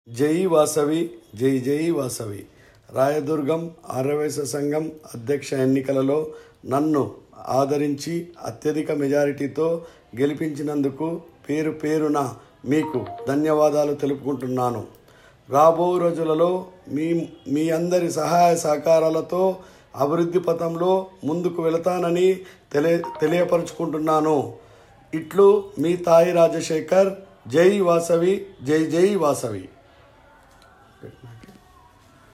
జై వాసవి జై జై వాసవి రాయదుర్గం ఆర్యవైశ్య సంఘం అధ్యక్ష ఎన్నికలలో నన్ను ఆదరించి అత్యధిక మెజారిటీతో గెలిపించినందుకు పేరు పేరున మీకు ధన్యవాదాలు తెలుపుకుంటున్నాను రాబో రోజులలో మీ మీ అందరి సహాయ సహకారాలతో అభివృద్ధి పథంలో ముందుకు వెళతానని తెలియ తెలియపరుచుకుంటున్నాను ఇట్లు మీ తాయి రాజశేఖర్ జై వాసవి జై జై వాసవి